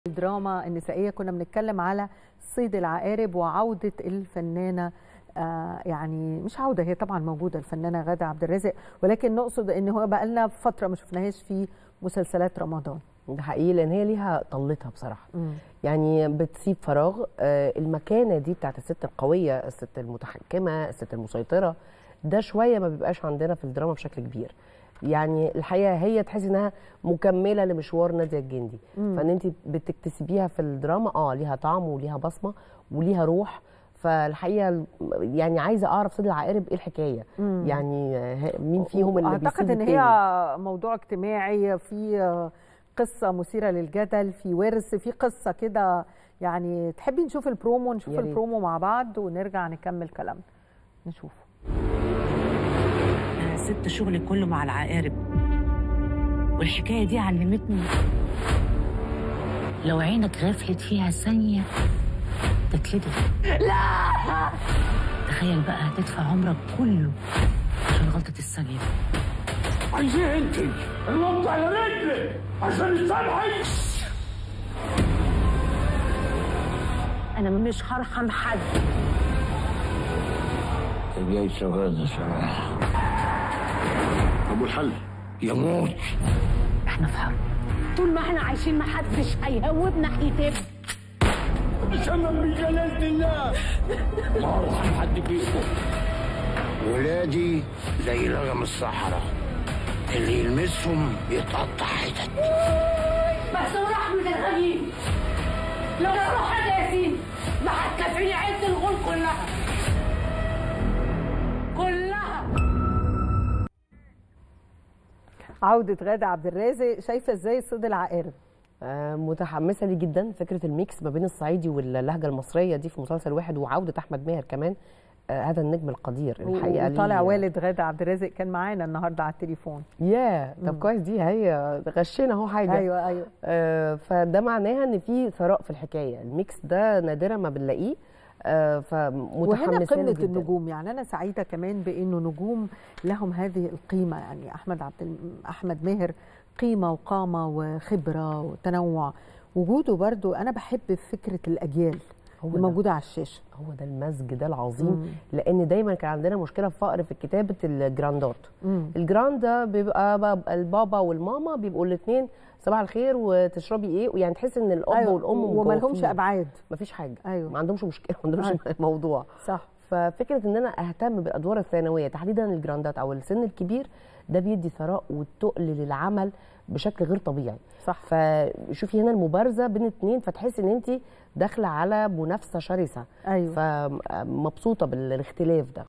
الدراما النسائية كنا بنتكلم على صيد العقارب وعودة الفنانة آه يعني مش عودة هي طبعا موجودة الفنانة غادة عبد الرازق ولكن نقصد ان هو بقى لنا فترة ما شفناهاش في مسلسلات رمضان ده حقيقي لان هي ليها طلتها بصراحه مم. يعني بتسيب فراغ آه، المكانه دي بتاعت الست القويه الست المتحكمه الست المسيطره ده شويه ما بيبقاش عندنا في الدراما بشكل كبير يعني الحقيقه هي تحس انها مكمله لمشوار ناديه الجندي فان انت بتكتسبيها في الدراما اه ليها طعم وليها بصمه وليها روح فالحقيقه يعني عايزه اعرف صيد العقارب ايه الحكايه يعني آه، مين فيهم اللي اعتقد بيسيب ان التاني؟ هي موضوع اجتماعي في آه، قصة مثيرة للجدل في ورث في قصة كده يعني تحبي نشوف البرومو نشوف يا ريت. البرومو مع بعض ونرجع نكمل كلامنا نشوف أنا سبت شغلي كله مع العقارب والحكاية دي علمتني لو عينك غفلت فيها ثانية تتلدغ لا تخيل بقى هتدفع عمرك كله عشان غلطة الثانية دي. عايزيه انت الوقت على رجلك عشان تسامحي أنا مش هرحم حد جاي شغال سماح طب والحل يموت احنا في حرب طول ما احنا عايشين محدش هيهوب ناحية ابن سمم بجلالة الله ما ارحم حد فيكم ولادي زي لغم الصحراء اللي يلمسهم يتقطع حتت بس ورحمة الغنيم لو روح حاجة ياسين ما هتكفيني عيلة الغول كلها كلها عودة غادة عبد الرازق شايفة ازاي صيد العقارب آه، متحمسه ليه جدا فكره الميكس ما بين الصعيدي واللهجه المصريه دي في مسلسل واحد وعوده احمد ماهر كمان آه، هذا النجم القدير الحقيقه وطالع ليه- والد غادة عبد الرازق كان معانا النهارده على التليفون يا طب كويس دي هي غشينا اهو حاجه ايوه ايوه آه، فده معناها ان في ثراء في الحكايه الميكس ده نادرا ما بنلاقيه آه، فمتحمسين وهنا قمه جدا. النجوم يعني انا سعيده كمان بانه نجوم لهم هذه القيمه يعني احمد عبد الم- احمد ماهر قيمه وقامه وخبره وتنوع وجوده برضو انا بحب فكره الاجيال هو اللي ده. موجوده على الشاشه هو ده المزج ده العظيم لان دايما كان عندنا مشكله في فقر في كتابه الجراندات الجراند ده بيبقى باب- البابا والماما بيبقوا الاثنين صباح الخير وتشربي ايه يعني تحس ان الاب أيوة، والام وما لهمش مجوفين. ابعاد مفيش حاجه أيوة. ما عندهمش مشكله ما عندهمش موضوع صح ففكره ان انا اهتم بالادوار الثانويه تحديدا الجراندات او السن الكبير ده بيدي ثراء وتقل للعمل بشكل غير طبيعي صح. فشوفي هنا المبارزه بين اتنين فتحسي ان انت داخله على منافسه شرسه أيوة. فمبسوطه بالاختلاف ده